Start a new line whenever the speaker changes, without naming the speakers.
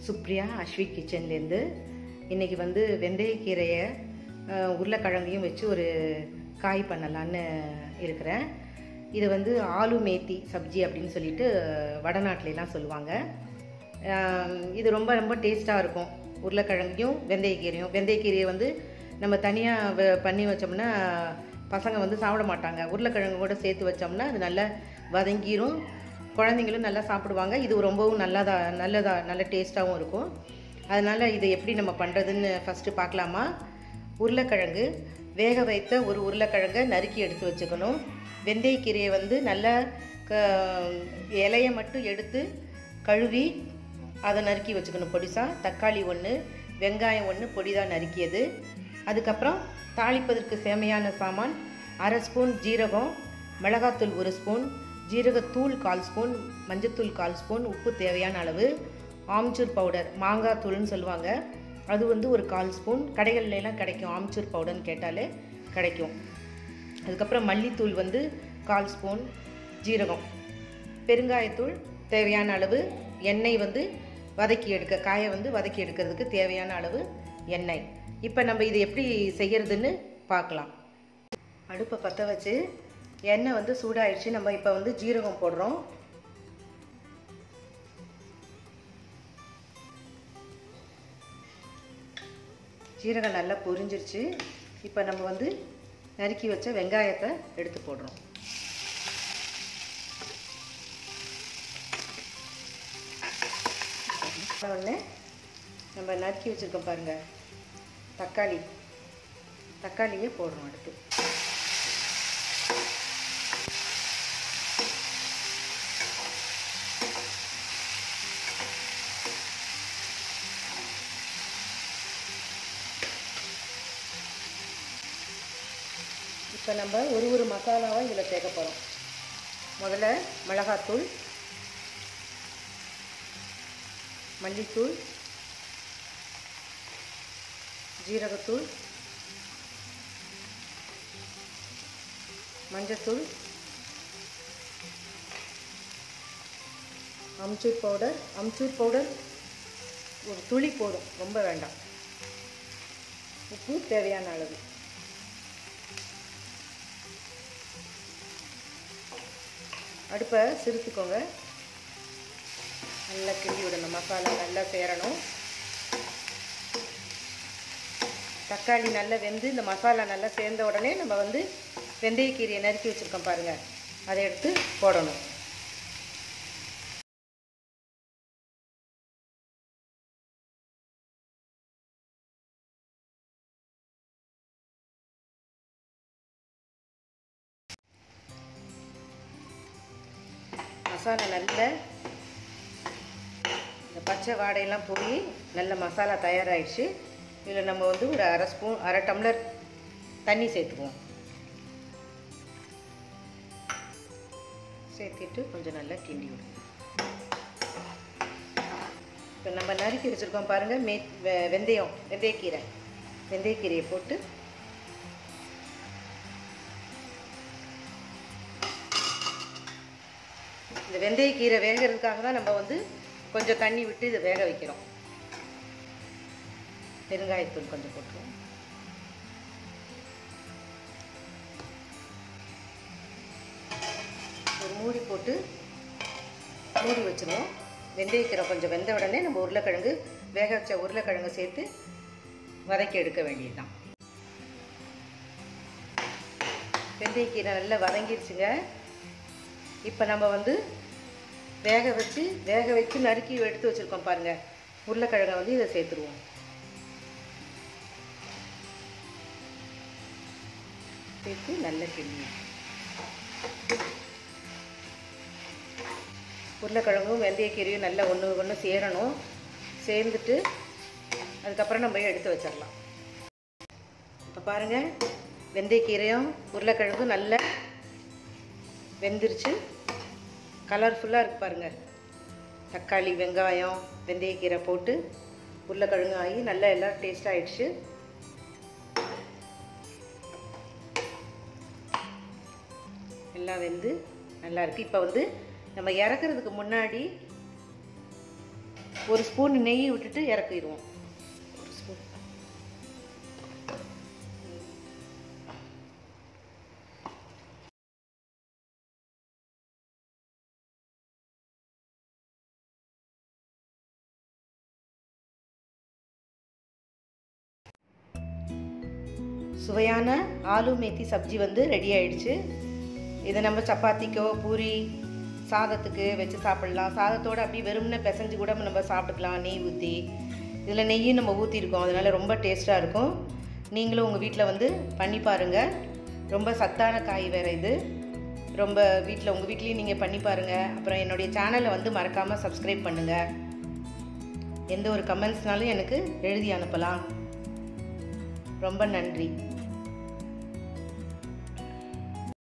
சுப்ரியா அஸ்விக் கிச்சன்லேருந்து இன்றைக்கி வந்து வெந்தயக்கீரையை அஹ், உருளைக்கிழங்கையும் வச்சு ஒரு காய் பண்ணலான்னு இருக்கிறேன் இது வந்து ஆலு மேத்தி சப்ஜி அப்படின்னு சொல்லிட்டு வடநாட்டிலலாம் சொல்லுவாங்க அஹ், இது ரொம்ப ரொம்ப டேஸ்ட்டாக இருக்கும் உருளைக்கிழங்கையும் வெந்தயக்கீரையும் வெந்தயக்கீரையை வந்து நம்ம தனியாக பண்ணி வச்சோம்னா பசங்க வந்து சாப்பிட மாட்டாங்க உருளைக்கிழங்கு கூட சேர்த்து வச்சோம்னா அது நல்லா வதங்கிரும் குழந்தைங்களும் நல்லா சாப்பிடுவாங்க இது ரொம்பவும் நல்லதா நல்லதா நல்ல டேஸ்ட்டாகவும் இருக்கும் அதனால் இதை எப்படி நம்ம பண்ணுறதுன்னு ஃபஸ்ட்டு பார்க்கலாமா உருளைக்கிழங்கு வேக வைத்த ஒரு உருளைக்கிழங்கை நறுக்கி எடுத்து வச்சுக்கணும் வெந்தயக்கீரையை வந்து நல்லா க இலையை மட்டும் எடுத்து கழுவி அதை நறுக்கி வச்சுக்கணும் பொடிசாக தக்காளி ஒன்று வெங்காயம் ஒன்று பொடிதாக நறுக்கியது அதுக்கப்புறம் தாளிப்பதற்கு சேமையான சாமான் அரை ஸ்பூன் ஜீரகம் மிளகாத்தூள் ஒரு ஸ்பூன் ஜீரகத்தூள் கால் ஸ்பூன் மஞ்சத்தூள் கால் ஸ்பூன் உப்பு தேவையான அளவு ஆம்ச்சூர் பவுடர் மாங்காய் தூள்னு சொல்லுவாங்க அது வந்து ஒரு கால் ஸ்பூன் கடைகள்ல எல்லாம் கிடைக்கும் ஆம்ச்சூர் பவுடர்னு கேட்டாலே கிடைக்கும் அதுக்கப்புறம் மல்லித்தூள் வந்து கால் ஸ்பூன் ஜீரகம் பெருங்காயத்தூள் தேவையான அளவு எண்ணெய் வந்து வதக்கி எடுக்க காயை வந்து வதக்கி எடுக்கிறதுக்கு தேவையான அளவு எண்ணெய் இப்போ நம்ம இது எப்படி செய்யறதுன்னு பார்க்கலாம் அடுப்பை பற்ற வச்சு எண்ணெய் வந்து சூடாயிடுச்சு நம்ம இப்போ வந்து ஜீரகம் போடுறோம் ஜீரகம் நல்லா பொரிஞ்சிருச்சு இப்போ நம்ம வந்து நறுக்கி வச்ச வெங்காயத்தை எடுத்து போடுறோம் உடனே நம்ம நறுக்கி வச்சுருக்கோம் பாருங்கள் தக்காளி தக்காளியே போடுறோம் அடுத்து இப்போ நம்ம ஒரு ஒரு மசாலாவை இதில் சேர்க்க போகிறோம் முதல்ல மிளகாத்தூள் மல்லித்தூள் ஜீரகத்தூள் மஞ்சத்தூள் அம்ச்சூர் பவுடர் அம்ச்சூர் பவுடர் ஒரு துளி போதும் ரொம்ப வேண்டாம் உப்பு தேவையான அளவு அடுப்பை சிறுத்துக்கோங்க நல்லா கிண்டி விடணும் மசாலா நல்லா சேரணும் தக்காளி நல்லா வெந்து இந்த மசாலா நல்லா சேர்ந்த உடனே நம்ம வந்து வெந்தயக்கீரையை நறுக்கி வச்சுருக்கோம் பாருங்கள் அதை எடுத்து போடணும் மசாலா நல்ல இந்த பச்சை வாடையெல்லாம் போய் நல்ல மசாலா தயாராகிடுச்சு இதில் நம்ம வந்து ஒரு அரை ஸ்பூன் அரை டம்ளர் தண்ணி சேர்த்துக்குவோம் சேர்த்துட்டு கொஞ்சம் நல்லா கிண்டி விடுவோம் இப்போ நம்ம நறுக்கி வச்சுருக்கோம் பாருங்கள் மே வெ- வெந்தயம் வெந்தயக்கீரை வெந்தயக்கீரையை போட்டு இந்த வெந்தயக்கீரை வேகிறதுக்காக தான் நம்ம வந்து கொஞ்சம் தண்ணி விட்டு இதை வேக வைக்கிறோம் பெருங்காயத்தூள் கொஞ்சம் போட்டுருவோம் ஒரு மூடி போட்டு மூடி வச்சுருவோம் வெந்தயக்கீரை கொஞ்சம் வெந்த உடனே நம்ம உருளைக்கிழங்கு வேக வச்ச உருளைக்கிழங்கு சேர்த்து வதக்கி எடுக்க வேண்டியதுதான் வெந்தயக்கீரை நல்லா வதங்கிடுச்சுங்க இப்போ நம்ம வந்து வேக வச்சு வேக வச்சு நறுக்கி எடுத்து வச்சுருக்கோம் பாருங்கள் உருளைக்கிழங்கை வந்து இதை சேர்த்துருவோம் சேர்த்து நல்லா கிண்டி உருளைக்கிழங்கும் வெந்தயக்கீரையும் நல்லா ஒன்று ஒன்று சேரணும் சேர்ந்துட்டு அதுக்கப்புறம் நம்ம எடுத்து வச்சிடலாம் இப்போ பாருங்கள் வெந்தயக்கீரையும் உருளைக்கிழங்கும் நல்லா வெந்துருச்சு கலர்ஃபுல்லாக இருக்கு பாருங்க தக்காளி வெங்காயம் வெந்தயக்கீரை போட்டு உருளைக்கிழங்கு ஆகி நல்லா எல்லாம் டேஸ்ட் ஆயிடுச்சு எல்லாம் வெந்து நல்லா இருக்கு இப்போ வந்து நம்ம இறக்குறதுக்கு முன்னாடி ஒரு ஸ்பூன் நெய் விட்டுட்டு இறக்கிடுவோம் ஒரு ஸ்பூன் சுவையான ஆலு மேத்தி சப்ஜி வந்து ரெடி ஆயிடுச்சு இதை நம்ம சப்பாத்திக்கோ பூரி சாதத்துக்கு வச்சு சாப்பிடலாம் சாதத்தோடு அப்படியே வெறும்னே பிசைஞ்சு கூட நம்ம சாப்பிட்டுக்கலாம் நெய் ஊற்றி இதில் நெய்யும் நம்ம ஊற்றிருக்கோம் அதனால் ரொம்ப டேஸ்ட்டாக இருக்கும் நீங்களும் உங்கள் வீட்டில் வந்து பண்ணி பாருங்கள் ரொம்ப சத்தான காய் வேறு இது ரொம்ப வீட்டில் உங்கள் வீட்லேயும் நீங்கள் பண்ணி பாருங்கள் அப்புறம் என்னுடைய சேனலை வந்து மறக்காமல் சப்ஸ்கிரைப் பண்ணுங்கள் எந்த ஒரு கமெண்ட்ஸ்னாலும் எனக்கு எழுதி அனுப்பலாம் ரொம்ப நன்றி